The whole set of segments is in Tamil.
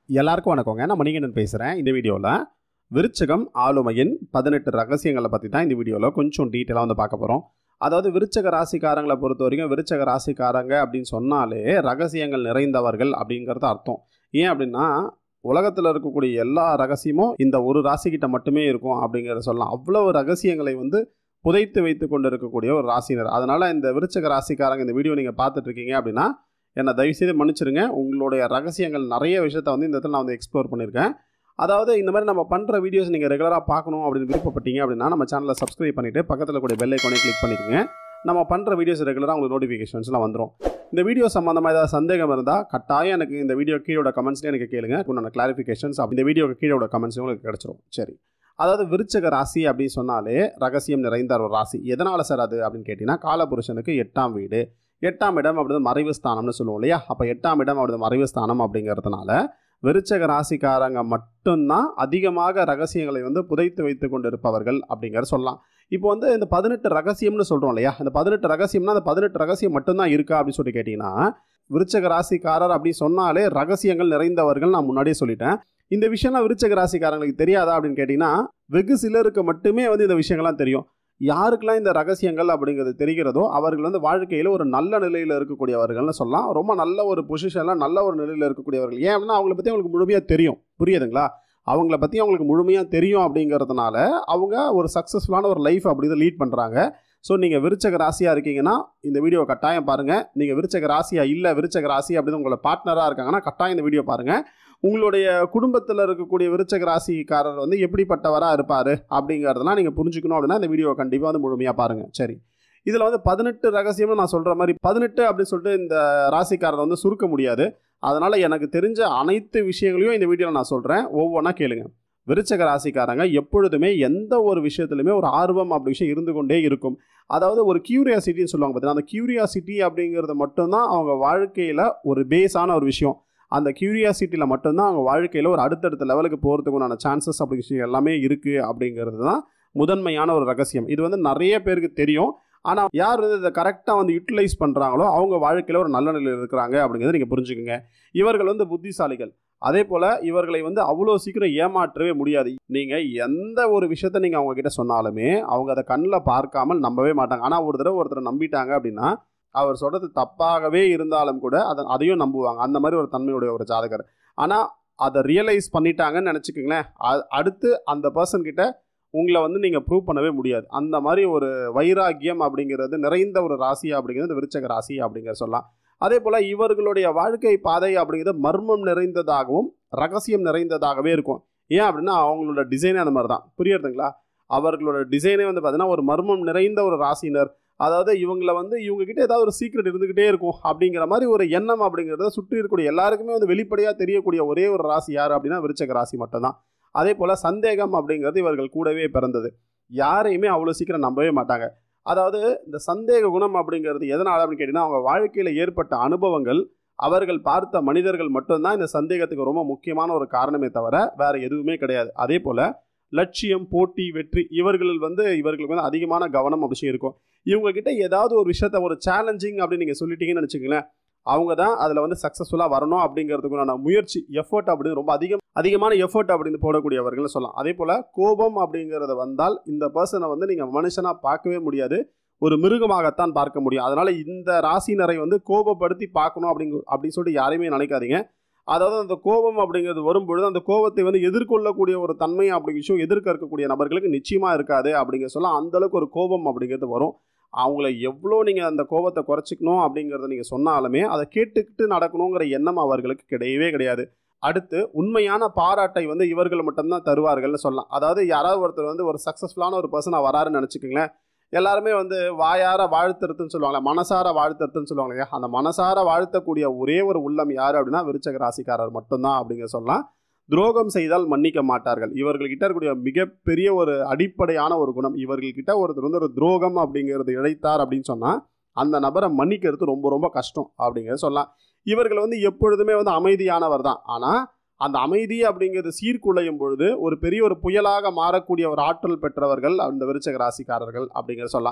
எல்லாருக்கும் வணக்கங்க நான் மணிகண்டன் பேசுகிறேன் இந்த வீடியோவில் விருச்சகம் ஆளுமையின் பதினெட்டு ரகசியங்களை பற்றி தான் இந்த வீடியோவில் கொஞ்சம் டீட்டெயிலாக வந்து பார்க்க போகிறோம் அதாவது விருச்சக ராசிக்காரங்களை பொறுத்த வரைக்கும் விருச்சக ராசிக்காரங்க அப்படின்னு சொன்னாலே ரகசியங்கள் நிறைந்தவர்கள் அப்படிங்கிறது அர்த்தம் ஏன் அப்படின்னா உலகத்தில் இருக்கக்கூடிய எல்லா ரகசியமும் இந்த ஒரு ராசிக்கிட்ட மட்டுமே இருக்கும் அப்படிங்கிறத சொல்லலாம் அவ்வளவு ரகசியங்களை வந்து புதைத்து வைத்து கொண்டு இருக்கக்கூடிய ஒரு ராசினர் அதனால் இந்த விருச்சக ராசிக்காரங்க இந்த வீடியோ நீங்கள் பார்த்துட்டு இருக்கீங்க அப்படின்னா என்னை தயவுசெய்து மன்னிச்சிருங்க உங்களுடைய ரகசியங்கள் நிறைய விஷயத்த வந்து இந்த இடத்துல நான் வந்து எக்ஸ்ப்ளோர் பண்ணியிருக்கேன் அதாவது இந்த மாதிரி நம்ம பண்ணுற வீடியோஸ் நீங்கள் ரெகுலராக பார்க்கணும் அப்படின்னு விருப்பப்பட்டீங்க அப்படின்னா நம்ம சேனலை சப்ஸ்கிரைப் பண்ணிவிட்டு பக்கத்தில் கூடிய பெல் ஐக்கானே கிளிக் பண்ணிக்கோங்க நம்ம பண்ணுற வீடியோஸ் ரெகுலராக உங்களுக்கு நோட்டிஃபிகேஷன்ஸ்லாம் வந்துடும் இந்த வீடியோ சம்மந்தமாக ஏதாவது சந்தேகம் இருந்தால் கட்டாயம் எனக்கு இந்த வீடியோ கீழோட கமெண்ட்ஸ்லேயே எனக்கு கேளுங்க உண்டான கிளாரிஃபிகேஷன்ஸ் இந்த வீடியோக்கு கீழோட கமெண்ட்ஸ் உங்களுக்கு கிடச்சிரும் சரி அதாவது விருச்சக ராசி அப்படின்னு சொன்னாலே ரகசியம் நிறைந்த ஒரு ராசி எதனால் சார் அது அப்படின்னு கேட்டிங்கன்னா காலபுருஷனுக்கு எட்டாம் வீடு எட்டாம் இடம் அப்படிது மறைவு ஸ்தானம்னு சொல்லுவோம் இல்லையா அப்போ எட்டாம் இடம் அப்படிது மறைவு ஸ்தானம் அப்படிங்கிறதுனால விருச்சக ராசிக்காரங்க மட்டும்தான் அதிகமாக ரகசியங்களை வந்து புதைத்து வைத்து கொண்டு இருப்பவர்கள் அப்படிங்கிற சொல்லலாம் இப்போ வந்து இந்த பதினெட்டு ரகசியம்னு சொல்கிறோம் இல்லையா இந்த பதினெட்டு ரகசியம்னா அந்த பதினெட்டு ரகசியம் மட்டும்தான் இருக்கா அப்படின்னு சொல்லி கேட்டிங்கன்னா விருச்சக ராசிக்காரர் அப்படி சொன்னாலே ரகசியங்கள் நிறைந்தவர்கள் நான் முன்னாடியே சொல்லிட்டேன் இந்த விஷயம்லாம் விருச்சக ராசிக்காரங்களுக்கு தெரியாதா அப்படின்னு கேட்டிங்கன்னா வெகு சிலருக்கு மட்டுமே வந்து இந்த விஷயங்கள்லாம் தெரியும் யாருக்கெல்லாம் இந்த ரகசியங்கள் அப்படிங்கிறது தெரிகிறதோ அவர்கள் வந்து வாழ்க்கையில் ஒரு நல்ல நிலையில் இருக்கக்கூடியவர்கள்னு சொல்லலாம் ரொம்ப நல்ல ஒரு பொசிஷனில் நல்ல ஒரு நிலையில் இருக்கக்கூடியவர்கள் ஏன் அப்படின்னா அவங்கள பற்றி அவங்களுக்கு முழுமையாக தெரியும் புரியுதுங்களா அவங்கள பற்றி அவங்களுக்கு முழுமையாக தெரியும் அப்படிங்கிறதுனால அவங்க ஒரு சக்ஸஸ்ஃபுல்லான ஒரு லைஃப் அப்படி லீட் பண்ணுறாங்க ஸோ நீங்கள் விருச்சக ராசியாக இருக்கீங்கன்னா இந்த வீடியோ கட்டாயம் பாருங்கள் நீங்கள் விருச்சக ராசியாக இல்லை விருச்சக ராசி அப்படின்னு உங்களோட பார்ட்னராக இருக்காங்கன்னா கட்டாயம் இந்த வீடியோ பாருங்கள் உங்களுடைய குடும்பத்தில் இருக்கக்கூடிய விருச்சக ராசிக்காரர் வந்து எப்படிப்பட்டவராக இருப்பார் அப்படிங்கிறதெல்லாம் நீங்கள் புரிஞ்சுக்கணும் அப்படின்னா இந்த வீடியோ கண்டிப்பாக வந்து முழுமையாக பாருங்கள் சரி இதில் வந்து பதினெட்டு ரகசியம்னு நான் சொல்கிற மாதிரி பதினெட்டு அப்படின்னு சொல்லிட்டு இந்த ராசிக்காரரை வந்து சுருக்க முடியாது அதனால் எனக்கு தெரிஞ்ச அனைத்து விஷயங்களையும் இந்த வீடியோவில் நான் சொல்கிறேன் ஒவ்வொன்றா கேளுங்க விருச்சக ராசிக்காரங்க எப்பொழுதுமே எந்த ஒரு விஷயத்துலையுமே ஒரு ஆர்வம் அப்படி விஷயம் இருந்து கொண்டே இருக்கும் அதாவது ஒரு கியூரியாசிட்டின்னு சொல்லுவாங்க பார்த்தீங்கன்னா அந்த கியூரியாசிட்டி அப்படிங்கிறது மட்டும்தான் அவங்க வாழ்க்கையில் ஒரு பேஸான ஒரு விஷயம் அந்த கியூரியாசிட்டியில் மட்டும்தான் அவங்க வாழ்க்கையில் ஒரு அடுத்தடுத்த லெவலுக்கு போகிறதுக்கு உண்டான சான்சஸ் அப்படி விஷயம் எல்லாமே இருக்குது அப்படிங்கிறது தான் முதன்மையான ஒரு ரகசியம் இது வந்து நிறைய பேருக்கு தெரியும் ஆனால் யார் வந்து இதை கரெக்டாக வந்து யூட்டிலைஸ் பண்ணுறாங்களோ அவங்க வாழ்க்கையில் ஒரு நல்ல நிலையில் இருக்கிறாங்க அப்படிங்கிறத நீங்கள் புரிஞ்சுக்கோங்க இவர்கள் வந்து புத்திசாலிகள் அதே போல் இவர்களை வந்து அவ்வளோ சீக்கிரம் ஏமாற்றவே முடியாது நீங்கள் எந்த ஒரு விஷயத்த நீங்கள் அவங்க கிட்ட சொன்னாலுமே அவங்க அதை கண்ணில் பார்க்காமல் நம்பவே மாட்டாங்க ஆனால் ஒரு தடவை ஒருத்தரை நம்பிட்டாங்க அப்படின்னா அவர் சொல்கிறது தப்பாகவே இருந்தாலும் கூட அதை அதையும் நம்புவாங்க அந்த மாதிரி ஒரு தன்மையுடைய ஒரு ஜாதகர் ஆனால் அதை ரியலைஸ் பண்ணிட்டாங்கன்னு நினச்சிக்கோங்களேன் அடுத்து அந்த பர்சன் கிட்ட உங்களை வந்து நீங்கள் ப்ரூவ் பண்ணவே முடியாது அந்த மாதிரி ஒரு வைராக்கியம் அப்படிங்கிறது நிறைந்த ஒரு ராசி அப்படிங்கிறது விருச்சக ராசி அப்படிங்கிற சொல்லலாம் அதே போல் இவர்களுடைய வாழ்க்கை பாதை அப்படிங்கிறது மர்மம் நிறைந்ததாகவும் ரகசியம் நிறைந்ததாகவே இருக்கும் ஏன் அப்படின்னா அவங்களோட டிசைனே அந்த மாதிரி தான் புரியுறதுங்களா அவர்களோட டிசைனே வந்து பார்த்தீங்கன்னா ஒரு மர்மம் நிறைந்த ஒரு ராசினர் அதாவது இவங்கள வந்து இவங்க கிட்ட ஏதாவது ஒரு சீக்ரெட் இருந்துகிட்டே இருக்கும் அப்படிங்கிற மாதிரி ஒரு எண்ணம் அப்படிங்கிறத சுற்றி இருக்கக்கூடிய எல்லாருக்குமே வந்து வெளிப்படையாக தெரியக்கூடிய ஒரே ஒரு ராசி யார் அப்படின்னா விருச்சக ராசி மட்டும்தான் அதே போல் சந்தேகம் அப்படிங்கிறது இவர்கள் கூடவே பிறந்தது யாரையுமே அவ்வளோ சீக்கிரம் நம்பவே மாட்டாங்க அதாவது இந்த சந்தேக குணம் அப்படிங்கிறது எதனால் அப்படின்னு கேட்டிங்கன்னா அவங்க வாழ்க்கையில் ஏற்பட்ட அனுபவங்கள் அவர்கள் பார்த்த மனிதர்கள் மட்டும்தான் இந்த சந்தேகத்துக்கு ரொம்ப முக்கியமான ஒரு காரணமே தவிர வேறு எதுவுமே கிடையாது அதே போல் லட்சியம் போட்டி வெற்றி இவர்களில் வந்து இவர்களுக்கு வந்து அதிகமான கவனம் அப்படி இருக்கும் இவங்க கிட்ட ஏதாவது ஒரு விஷயத்த ஒரு சேலஞ்சிங் அப்படின்னு நீங்கள் சொல்லிட்டீங்கன்னு நினச்சிங்களேன் அவங்க தான் அதில் வந்து சக்ஸஸ்ஃபுல்லாக வரணும் அப்படிங்கிறதுக்குண்டான முயற்சி எஃபர்ட் அப்படின்னு ரொம்ப அதிகம் அதிகமான எஃபர்ட் அப்படின்னு போடக்கூடியவர்கள் சொல்லலாம் அதே போல் கோபம் அப்படிங்கிறத வந்தால் இந்த பர்சனை வந்து நீங்கள் மனுஷனாக பார்க்கவே முடியாது ஒரு மிருகமாகத்தான் பார்க்க முடியும் அதனால் இந்த ராசினரை வந்து கோபப்படுத்தி பார்க்கணும் அப்படிங்க அப்படின்னு சொல்லிட்டு யாரையுமே நினைக்காதீங்க அதாவது அந்த கோபம் அப்படிங்கிறது வரும்பொழுது அந்த கோபத்தை வந்து எதிர்கொள்ளக்கூடிய ஒரு தன்மை அப்படிங்கிற விஷயம் எதிர்க்க இருக்கக்கூடிய நபர்களுக்கு நிச்சயமாக இருக்காது அப்படிங்கிற சொல்ல அந்தளவுக்கு ஒரு கோபம் அப்படிங்கிறது வரும் அவங்கள எவ்வளோ நீங்கள் அந்த கோபத்தை குறைச்சிக்கணும் அப்படிங்கிறத நீங்கள் சொன்னாலுமே அதை கேட்டுக்கிட்டு நடக்கணுங்கிற எண்ணம் அவர்களுக்கு கிடையவே கிடையாது அடுத்து உண்மையான பாராட்டை வந்து இவர்கள் மட்டும்தான் தருவார்கள்னு சொல்லலாம் அதாவது யாராவது ஒருத்தர் வந்து ஒரு சக்ஸஸ்ஃபுல்லான ஒரு பர்சனாக வராருன்னு நினச்சிக்கோங்களேன் எல்லாருமே வந்து வாயார வாழ்த்துறதுன்னு சொல்லுவாங்களே மனசார வாழ்த்துறதுன்னு சொல்லுவாங்க இல்லையா அந்த மனசார வாழ்த்தக்கூடிய ஒரே ஒரு உள்ளம் யார் அப்படின்னா விருச்சக ராசிக்காரர் மட்டும்தான் அப்படிங்கிற சொல்லலாம் துரோகம் செய்தால் மன்னிக்க மாட்டார்கள் இவர்கள்கிட்ட இருக்கக்கூடிய மிகப்பெரிய ஒரு அடிப்படையான ஒரு குணம் இவர்கள்கிட்ட ஒருத்தர் வந்து ஒரு துரோகம் அப்படிங்கிறது இழைத்தார் அப்படின்னு சொன்னால் அந்த நபரை மன்னிக்கிறது ரொம்ப ரொம்ப கஷ்டம் அப்படிங்கிறத சொல்லலாம் இவர்கள் வந்து எப்பொழுதுமே வந்து அமைதியானவர் தான் ஆனால் அந்த அமைதி அப்படிங்கிறது சீர்குலையும் பொழுது ஒரு பெரிய ஒரு புயலாக மாறக்கூடிய ஒரு ஆற்றல் பெற்றவர்கள் அந்த விருச்சக ராசிக்காரர்கள் அப்படிங்கிற சொல்லலாம்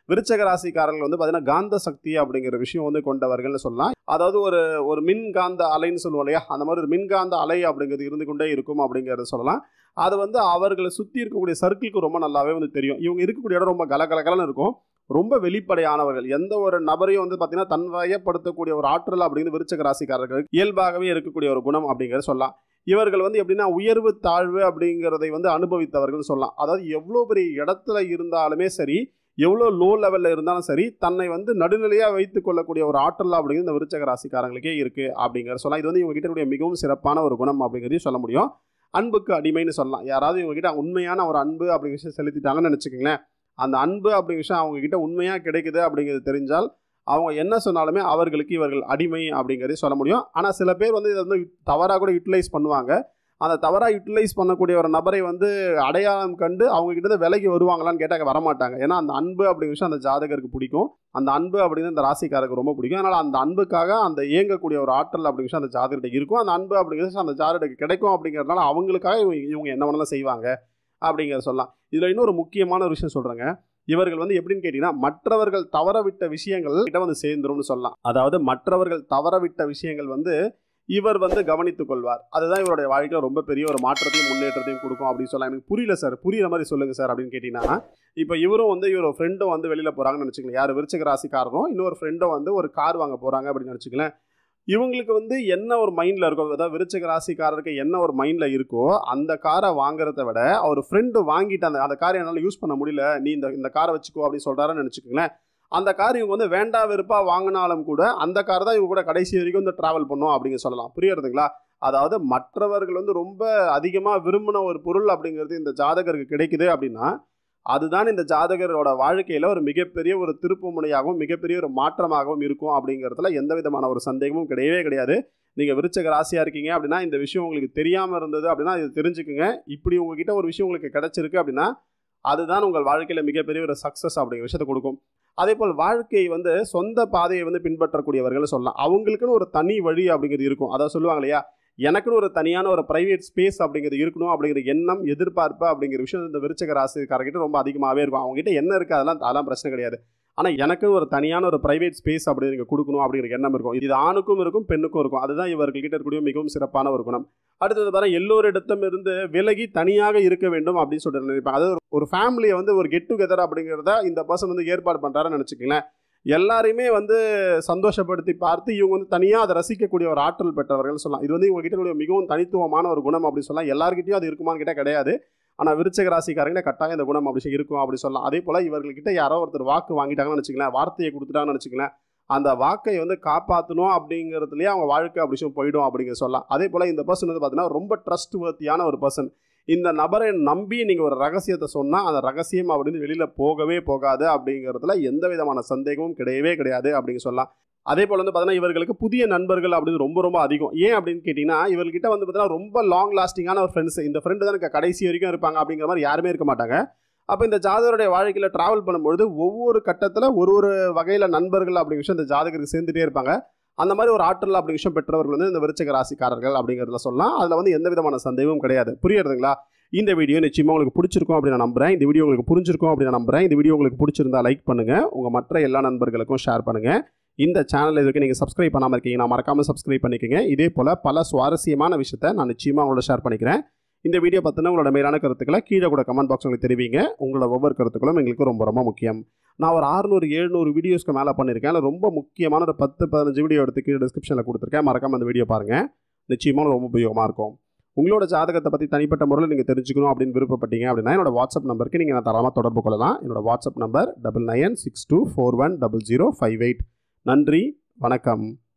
விருச்சக ராசிக்காரர்கள் வந்து பார்த்தீங்கன்னா காந்த சக்தி அப்படிங்கிற விஷயம் வந்து கொண்டவர்கள்னு சொல்லலாம் அதாவது ஒரு ஒரு மின்காந்த அலைன்னு சொல்லுவோம் இல்லையா அந்த மாதிரி ஒரு மின்காந்த அலை அப்படிங்கிறது இருந்து கொண்டே இருக்கும் அப்படிங்கிறத சொல்லலாம் அது வந்து அவர்களை சுற்றி இருக்கக்கூடிய சர்க்கிளுக்கு ரொம்ப நல்லாவே வந்து தெரியும் இவங்க இருக்கக்கூடிய இடம் ரொம்ப கலகலகலன்னு இருக்கும் ரொம்ப வெளிப்படையானவர்கள் எந்த ஒரு நபரையும் வந்து பார்த்தீங்கன்னா தன்வயப்படுத்தக்கூடிய ஒரு ஆற்றல் அப்படிங்கிறது விருச்சக ராசிக்காரர்கள் இயல்பாகவே இருக்கக்கூடிய ஒரு குணம் அப்படிங்கிறத சொல்லலாம் இவர்கள் வந்து எப்படின்னா உயர்வு தாழ்வு அப்படிங்கிறதை வந்து அனுபவித்தவர்கள் சொல்லலாம் அதாவது எவ்வளோ பெரிய இடத்துல இருந்தாலுமே சரி எவ்வளோ லோ லெவலில் இருந்தாலும் சரி தன்னை வந்து நடுநிலையாக வைத்துக் கொள்ளக்கூடிய ஒரு ஆற்றல் அப்படிங்கிறது இந்த விருச்சக ராசிக்காரங்களுக்கே இருக்குது அப்படிங்கிற சொல்லலாம் இது வந்து இவங்க கிட்ட இருக்கக்கூடிய மிகவும் சிறப்பான ஒரு குணம் அப்படிங்கிறதையும் சொல்ல முடியும் அன்புக்கு அடிமைன்னு சொல்லலாம் யாராவது இவங்க கிட்ட உண்மையான ஒரு அன்பு அப்படிங்கிற விஷயம் செலுத்திட்டாங்கன்னு நினச்சிக்கங்களேன் அந்த அன்பு அப்படிங்கிற விஷயம் அவங்க கிட்ட உண்மையாக கிடைக்குது அப்படிங்கிறது தெரிஞ்சால் அவங்க என்ன சொன்னாலுமே அவர்களுக்கு இவர்கள் அடிமை அப்படிங்கிறதையும் சொல்ல முடியும் ஆனால் சில பேர் வந்து இதை வந்து தவறாக கூட யூட்டிலைஸ் பண்ணுவாங்க அந்த தவறாக யூட்டிலைஸ் பண்ணக்கூடிய ஒரு நபரை வந்து அடையாளம் கண்டு அவங்க கிட்ட இருந்து விலகி வருவாங்களான்னு கேட்டால் வரமாட்டாங்க ஏன்னா அந்த அன்பு அப்படிங்கிற விஷயம் அந்த ஜாதகருக்கு பிடிக்கும் அந்த அன்பு அப்படின்னு அந்த ராசிக்காரருக்கு ரொம்ப பிடிக்கும் அதனால் அந்த அன்புக்காக அந்த இயங்கக்கூடிய ஒரு ஆற்றல் அப்படிங்கிற விஷயம் அந்த ஜாதகர்கிட்ட இருக்கும் அந்த அன்பு அப்படிங்கிற விஷயம் அந்த ஜாதகருக்கு கிடைக்கும் அப்படிங்கிறதுனால அவங்களுக்காக இவங்க இவங்க என்ன வேணாலும் செய்வாங்க அப்படிங்கிற சொல்லலாம் இதில் இன்னொரு முக்கியமான ஒரு விஷயம் சொல்கிறேங்க இவர்கள் வந்து எப்படின்னு கேட்டிங்கன்னா மற்றவர்கள் தவறவிட்ட விஷயங்கள் கிட்ட வந்து சேர்ந்துரும்னு சொல்லலாம் அதாவது மற்றவர்கள் தவறவிட்ட விஷயங்கள் வந்து இவர் வந்து கவனித்துக் கொள்வார் அதுதான் இவருடைய வாழ்க்கையில் ரொம்ப பெரிய ஒரு மாற்றத்தையும் முன்னேற்றத்தையும் கொடுக்கும் அப்படின்னு சொல்லலாம் எனக்கு புரியல சார் புரியுற மாதிரி சொல்லுங்க சார் அப்படின்னு கேட்டிங்கன்னா இப்போ இவரும் வந்து இவர் ஃப்ரெண்டும் வந்து வெளியில் போகிறாங்கன்னு நினச்சிக்கலாம் யார் விருச்சக ராசிக்காரரும் இன்னொரு ஃப்ரெண்டும் வந்து ஒரு கார் வாங்க போகிறாங்க அப்படின்னு நினச்சிக்கலாம் இவங்களுக்கு வந்து என்ன ஒரு மைண்டில் இருக்கோ அதாவது விருச்சக ராசிக்காரருக்கு என்ன ஒரு மைண்டில் இருக்கோ அந்த காரை வாங்குறத விட அவர் ஃப்ரெண்டு வாங்கிட்டு அந்த அந்த காரை என்னால் யூஸ் பண்ண முடியல நீ இந்த இந்த காரை வச்சுக்கோ அப்படின்னு சொல்கிறாருன்னு நினச்சிக்கோங்களேன் அந்த கார் இவங்க வந்து வேண்டா வெறுப்பாக வாங்கினாலும் கூட அந்த கார் தான் இவங்க கூட கடைசி வரைக்கும் வந்து ட்ராவல் பண்ணும் அப்படிங்க சொல்லலாம் புரியுறதுங்களா அதாவது மற்றவர்கள் வந்து ரொம்ப அதிகமாக விரும்பின ஒரு பொருள் அப்படிங்கிறது இந்த ஜாதகருக்கு கிடைக்குது அப்படின்னா அதுதான் இந்த ஜாதகரோட வாழ்க்கையில் ஒரு மிகப்பெரிய ஒரு திருப்பு முனையாகவும் மிகப்பெரிய ஒரு மாற்றமாகவும் இருக்கும் அப்படிங்கிறதுல எந்த விதமான ஒரு சந்தேகமும் கிடையவே கிடையாது நீங்கள் விருச்சக ராசியாக இருக்கீங்க அப்படின்னா இந்த விஷயம் உங்களுக்கு தெரியாமல் இருந்தது அப்படின்னா இது தெரிஞ்சுக்குங்க இப்படி உங்ககிட்ட ஒரு விஷயம் உங்களுக்கு கிடைச்சிருக்கு அப்படின்னா அதுதான் உங்கள் வாழ்க்கையில் மிகப்பெரிய ஒரு சக்ஸஸ் அப்படிங்கிற விஷயத்தை கொடுக்கும் அதே போல் வாழ்க்கை வந்து சொந்த பாதையை வந்து பின்பற்றக்கூடியவர்கள் சொல்லலாம் அவங்களுக்குன்னு ஒரு தனி வழி அப்படிங்கிறது இருக்கும் அதாவது சொல்லுவாங்க இல்லையா எனக்குன்னு ஒரு தனியான ஒரு ப்ரைவேட் ஸ்பேஸ் அப்படிங்கிறது இருக்கணும் அப்படிங்கிற எண்ணம் எதிர்பார்ப்பு அப்படிங்கிற விஷயம் இந்த விருச்சக ராசிக்காரர்கிட்ட ரொம்ப அதிகமாகவே இருக்கும் அவங்ககிட்ட என்ன இருக்குது அதெல்லாம் அதெல்லாம் பிரச்சனை கிடையாது ஆனால் எனக்கு ஒரு தனியான ஒரு ப்ரைவேட் ஸ்பேஸ் அப்படி நீங்கள் கொடுக்கணும் அப்படிங்கிற எண்ணம் இருக்கும் இது ஆணுக்கும் இருக்கும் பெண்ணுக்கும் இருக்கும் அதுதான் இவர்கள்கிட்ட இருக்கக்கூடிய மிகவும் சிறப்பான ஒரு குணம் அடுத்தது பாருங்க எல்லோரிடத்தும் இருந்து விலகி தனியாக இருக்க வேண்டும் அப்படின்னு சொல்லிட்டு நினைப்பாங்க அதாவது ஒரு ஃபேமிலியை வந்து ஒரு கெட் டுகெதர் அப்படிங்கிறத இந்த பர்சன் வந்து ஏற்பாடு பண்ணுறாருன்னு நினச்சிக்கங்களேன் எல்லாரையுமே வந்து சந்தோஷப்படுத்தி பார்த்து இவங்க வந்து தனியாக அதை ரசிக்கக்கூடிய ஒரு ஆற்றல் பெற்றவர்கள் சொல்லலாம் இது வந்து இவங்க கிட்ட இருக்கக்கூடிய மிகவும் தனித்துவமான ஒரு குணம் அப்படின்னு சொல்லலாம் எல்லாருக்கிட்டையும் அது இருக்குமான்னு கேட்டால் கிடையாது ஆனால் விருச்சக ராசிக்காரங்க கட்டாயம் இந்த குணம் அப்படி இருக்கும் அப்படி சொல்லலாம் அதே போல் இவர்கள்கிட்ட யாரோ ஒருத்தர் வாக்கு வாங்கிட்டாங்கன்னு வச்சுக்கலாம் வார்த்தையை கொடுத்துட்டாங்கன்னு வச்சுக்கலாம் அந்த வாக்கை வந்து காப்பாற்றணும் அப்படிங்கிறதுலேயே அவங்க வாழ்க்கை அப்படி விஷயம் போயிடும் அப்படிங்கிற சொல்லலாம் அதே போல் இந்த பர்சன் வந்து பார்த்தீங்கன்னா ரொம்ப ட்ரஸ்ட் வர்த்தியான ஒரு பர்சன் இந்த நபரை நம்பி நீங்கள் ஒரு ரகசியத்தை சொன்னால் அந்த ரகசியம் அப்படின்னு வெளியில் போகவே போகாது அப்படிங்கிறதுல எந்த விதமான சந்தேகமும் கிடையவே கிடையாது அப்படிங்க சொல்லலாம் அதே போல் வந்து பார்த்தீங்கன்னா இவர்களுக்கு புதிய நண்பர்கள் அப்படின்னு ரொம்ப ரொம்ப அதிகம் ஏன் அப்படின்னு கேட்டிங்கன்னா இவர்கிட்ட வந்து பார்த்தீங்கன்னா ரொம்ப லாங் லாஸ்டிங்கான ஒரு ஃப்ரெண்ட்ஸ் இந்த ஃப்ரெண்டு தான் எனக்கு கடைசி வரைக்கும் இருப்பாங்க அப்படிங்கிற மாதிரி யாருமே இருக்க மாட்டாங்க அப்போ இந்த ஜாதகருடைய வாழ்க்கையில் ட்ராவல் பண்ணும்பொழுது ஒவ்வொரு கட்டத்தில் ஒரு ஒரு வகையில் நண்பர்கள் அப்படிங்கிற விஷயம் இந்த ஜாதகருக்கு சேர்ந்துட்டே இருப்பாங்க அந்த மாதிரி ஒரு ஆற்றல் அப்படி விஷயம் பெற்றவர்கள் வந்து இந்த விருச்சக ராசிக்காரர்கள் அப்படிங்கிறதுல சொல்லலாம் அதில் வந்து எந்த விதமான சந்தேகமும் கிடையாது புரியுறதுங்களா இந்த வீடியோ நிச்சயமாக உங்களுக்கு பிடிச்சிருக்கும் அப்படின்னு நான் நம்புறேன் இந்த வீடியோ உங்களுக்கு புரிஞ்சிருக்கும் அப்படின்னு நான் நம்புறேன் இந்த வீடியோ உங்களுக்கு பிடிச்சிருந்தா லைக் பண்ணுங்கள் உங்கள் மற்ற எல்லா நண்பர்களுக்கும் ஷேர் பண்ணுங்கள் இந்த சேனல் இதுக்கு நீங்கள் சப்ஸ்கிரைப் பண்ணாமல் இருக்கீங்க நான் மறக்காமல் சப்ஸ்கிரைப் பண்ணிக்கோங்க இதே போல் பல சுவாரஸ்யமான விஷயத்தை நான் நிச்சயமாக உங்களோட ஷேர் பண்ணிக்கிறேன் இந்த வீடியோ பற்றின உங்களோட மேலான கருத்துக்களை கீழே கூட கமெண்ட் பாக்ஸ் உங்களுக்கு தெரிவிங்க உங்களோட ஒவ்வொரு கருத்துக்களும் எங்களுக்கு ரொம்ப ரொம்ப முக்கியம் நான் ஒரு ஆறுநூறு எழுநூறு வீடியோஸ்க்கு மேலே பண்ணியிருக்கேன் அதில் ரொம்ப முக்கியமான ஒரு பத்து பதினஞ்சு வீடியோ எடுத்து கீழே டிஸ்கிரிப்ஷனில் கொடுத்துருக்கேன் மறக்காமல் அந்த வீடியோ பாருங்கள் நிச்சயமாக ரொம்ப உபயோகமாக இருக்கும் உங்களோட ஜாதகத்தை பற்றி தனிப்பட்ட முறையில் நீங்கள் தெரிஞ்சுக்கணும் அப்படின்னு விருப்பப்பட்டீங்க அப்படின்னா என்னோட வாட்ஸ்அப் நம்பருக்கு நீங்கள் நான் தரமாக தொடர்பு கொள்ளலாம் என்னோட WhatsApp number double nine six two four one double zero five eight நன்றி வணக்கம்